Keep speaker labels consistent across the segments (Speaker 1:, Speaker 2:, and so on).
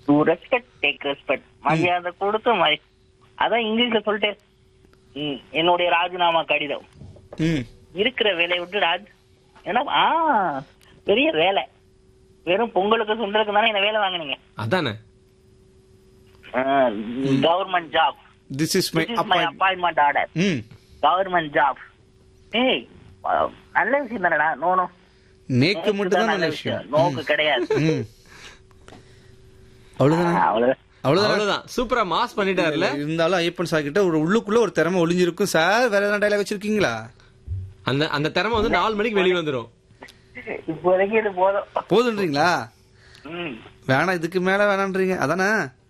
Speaker 1: To respect take respect மரியாதை கொடுத்து மரி அதான் இங்கிலீஷ்ல சொல்லிட்டு ம், என்னுடைய ராஜினாமா கடிதம்
Speaker 2: ம்
Speaker 1: இருக்கிற வேலையை விட்டு ராஜ் ஏன்னா ஆ பெரிய வேலை வெறும் பொங்கலுக்கு சுண்டலுக்கு தானே என்ன வேலை வாங்குனீங்க
Speaker 3: அதானே
Speaker 1: government job
Speaker 2: this is my
Speaker 1: this is my appointment order
Speaker 2: ம்
Speaker 1: கவர்மெண்ட் ஜாப் ஏய் அஹ், நல்ல விஷயம் தானடா நோ நோ
Speaker 2: நேக்கு மட்டும் தான் நல்ல விஷயம்
Speaker 1: நோக்கு கிடையாது
Speaker 2: ம் அவ்வளவுதானே
Speaker 1: அவ்வளவு
Speaker 2: அவ்வளவுதான்
Speaker 3: அவ்வளவுதான் சூப்பரா மாஸ் பண்ணிட்டாருல
Speaker 2: இருந்தாலும் ஐயப்பன் சார் கிட்ட ஒரு உள்ளுக்குள்ள ஒரு திறமை ஒளிஞ்சிருக்கும் சார் வேற எதனா டைலாக் வச்சிருக்கீங்களா
Speaker 3: அந்த அந்த திறமை வந்து நாலு மணிக்கு வெளியே வந்துரும்
Speaker 1: இப்போதைக்கு இது போதும்
Speaker 2: போதுன்றீங்களா
Speaker 1: ம்.
Speaker 2: வேணாம் இதுக்கு மேல வேணான்றீங்க அதானே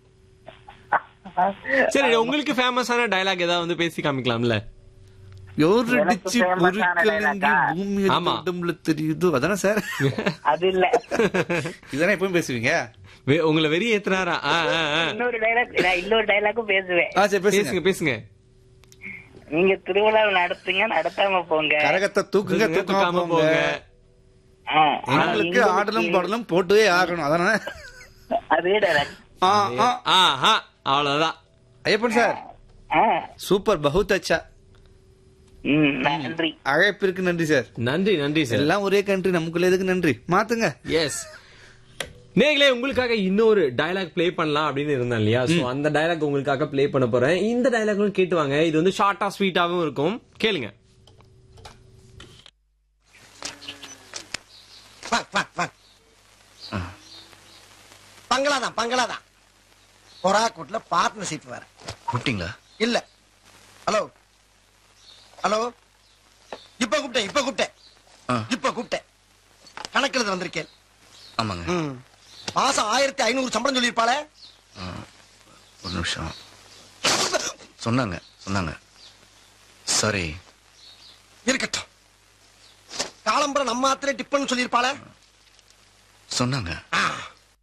Speaker 3: சரி உங்களுக்கு ஃபேமஸான டயலாக் ஏதாவது வந்து பேசி காமிக்கலாம்ல
Speaker 2: எவரு
Speaker 1: எனக்கு
Speaker 2: அடிச்சு
Speaker 1: famous ஆன
Speaker 2: பொறுக்கலங்கி
Speaker 1: dialogue-ஆ?
Speaker 2: பூமி
Speaker 3: ஆமா.
Speaker 2: உடம்புல தெரியுதோ அதானே சார்
Speaker 1: அது இல்ல
Speaker 2: இதானே எப்பவும் பேசுவீங்க
Speaker 3: வே- உங்களை வெறி ஏத்துறாரா ஆ, ஆ, ஆ.
Speaker 1: இன்னொரு டைலாக் நான் இன்னொரு டைலாக்கும் பேசுவேன்
Speaker 2: ஆ சரி பேசுங்க
Speaker 3: பேசுங்க பேசுங்க
Speaker 1: நீங்க திருவிழா நடத்துங்க நடத்தாம போங்க
Speaker 2: கரகத்தை தூக்குங்க
Speaker 3: தூக்குங்க,
Speaker 2: தூக்காம போங்க
Speaker 1: ஆ,
Speaker 2: எங்களுக்கு
Speaker 1: ஆனா
Speaker 2: ஆடலும்
Speaker 1: எங்களுக்கு-
Speaker 2: பாடலும் போட்டுவே ஆகணும் அதானே
Speaker 1: அதே டைலாக்
Speaker 2: ஆ, ஆ.
Speaker 3: ஆஹா அவ்வளவுதான்
Speaker 2: ஐயப்பன் சார்
Speaker 1: ஆ
Speaker 2: சூப்பர் பகுத் அச்சா
Speaker 1: ம், நன்றி
Speaker 2: அழைப்பிற்கு நன்றி சார்
Speaker 3: நன்றி நன்றி சார்
Speaker 2: எல்லாம் ஒரே கண்ட்ரி நமக்குள்ள எதுக்கு நன்றி மாத்துங்க
Speaker 3: எஸ் நேர்களே உங்களுக்காக இன்னொரு டயலாக் ப்ளே பண்ணலாம் அப்படின்னு இருந்தேன் இல்லையா சோ அந்த டயலாக் உங்களுக்காக ப்ளே பண்ண போறேன் இந்த டயலாக்கும் கேட்டு வாங்க இது வந்து ஷார்ட்டா ஸ்வீட்டாவும் இருக்கும் கேளுங்க
Speaker 4: வாங்க வாங்க வாங்க பங்களாதான் பங்களாதான் கொராக்கூட்ல பார்ட்னர்ஷிப் வேற
Speaker 5: கூப்பிட்டீங்களா
Speaker 4: இல்ல ஹலோ ஹலோ இப்ப கூப்பிட்டேன் இப்ப கூப்பிட்டேன்
Speaker 5: ஆ.
Speaker 4: இப்ப கூப்பிட்டேன் கணக்குல வந்திருக்கேன்
Speaker 5: ஆமாங்க
Speaker 4: ம். மாசம் ஆயிரத்தி ஐநூறு சம்பளம் சொல்லியிருப்பாளே
Speaker 5: ஒரு நிமிஷம் சொன்னாங்க சொன்னாங்க சாரி
Speaker 4: இருக்கட்டும் காலம்பரம் நம்ம ஆத்திரே டிப்பன் சொல்லியிருப்பாளே
Speaker 5: சொன்னாங்க
Speaker 4: ஆ.